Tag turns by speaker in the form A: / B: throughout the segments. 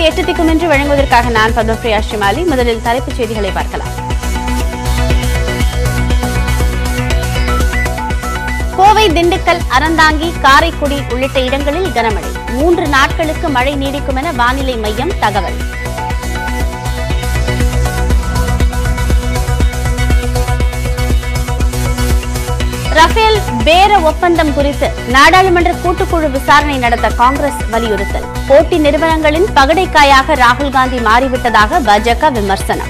A: செய்திகளை எட்டு திக்கும் என்று வழங்குவதற்காக நான் பத்மபிரியா ஸ்ரீமாலி முதலில் தலைப்புச் செய்திகளை பார்க்கலாம் கோவை திண்டுக்கல் அறந்தாங்கி காரைக்குடி உள்ளிட்ட இடங்களில் கனமழை மூன்று நாட்களுக்கு மழை நீடிக்கும் என வானிலை மையம் தகவல் ரஃபேல் பேர ஒப்பந்தம் குறித்து நாடாளுமன்ற கூட்டுக்குழு விசாரணை நடத்த காங்கிரஸ் வலியுறுத்தல் போட்டி நிறுவனங்களின் பகடைக்காயாக ராகுல் காந்தி மாறிவிட்டதாக பாஜக விமர்சனம்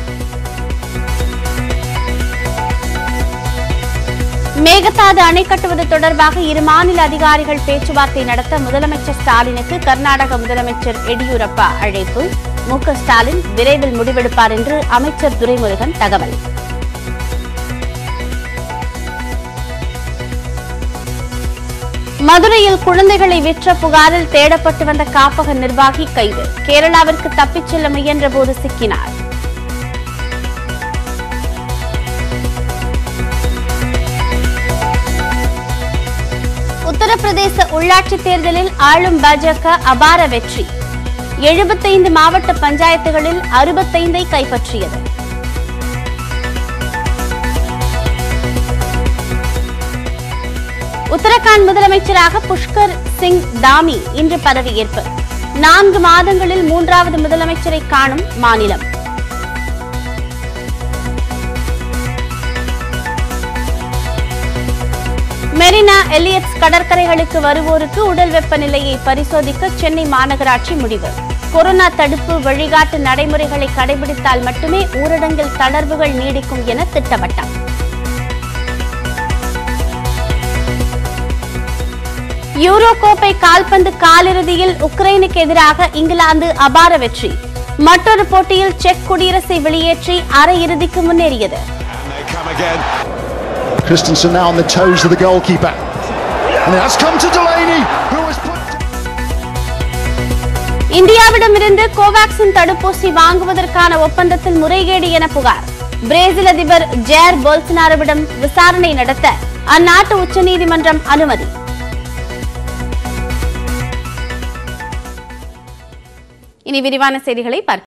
A: மேகதாது அணை கட்டுவது தொடர்பாக இரு மாநில அதிகாரிகள் பேச்சுவார்த்தை நடத்த முதலமைச்சர் ஸ்டாலினுக்கு கர்நாடக முதலமைச்சர் எடியூரப்பா அழைப்பு மு க ஸ்டாலின் விரைவில் முடிவெடுப்பார் என்று அமைச்சர் துரைமுருகன் தகவல் மதுரையில் குழந்தைகளை விற்ற புகாரில் தேடப்பட்டு வந்த காப்பக நிர்வாகி கைது கேரளாவிற்கு தப்பிச் செல்ல முயன்றபோது சிக்கினார் உத்தரப்பிரதேச உள்ளாட்சித் தேர்தலில் ஆளும் பாஜக அபார வெற்றி எழுபத்தைந்து மாவட்ட பஞ்சாயத்துகளில் அறுபத்தைந்தை கைப்பற்றியது உத்தரகாண்ட் முதலமைச்சராக புஷ்கர் சிங் தாமி இன்று பதவியேற்பு நான்கு மாதங்களில் மூன்றாவது முதலமைச்சரை காணும் மாநிலம் மெரினா எலியட்ஸ் கடற்கரைகளுக்கு வருவோருக்கு உடல் வெப்பநிலையை பரிசோதிக்க சென்னை மாநகராட்சி முடிவு கொரோனா தடுப்பு வழிகாட்டு நடைமுறைகளை கடைபிடித்தால் மட்டுமே ஊரடங்கில் தளர்வுகள் நீடிக்கும் என திட்டவட்டம் யூரோ கோப்பை கால்பந்து காலிறுதியில் உக்ரைனுக்கு எதிராக இங்கிலாந்து அபார வெற்றி மற்றொரு போட்டியில் செக் குடியரசை வெளியேற்றி அரையிறுதிக்கு முன்னேறியது
B: And they come again.
C: Christensen now on the toes of the goalkeeper. And it has come to Delaney, who has put.
A: இந்தியாவிடமிருந்து Covaxin தடுப்பூசி வாங்குவதற்கான ஒப்பந்தத்தில் முறைகேடு என புகார் பிரேசில் அதிபர் ஜேர் போல்சனாரோவிடம் விசாரணை நடத்த அந்நாட்டு உச்சநீதிமன்றம் அனுமதி இனி விரிவான செய்திகளை பார்க்கலாம்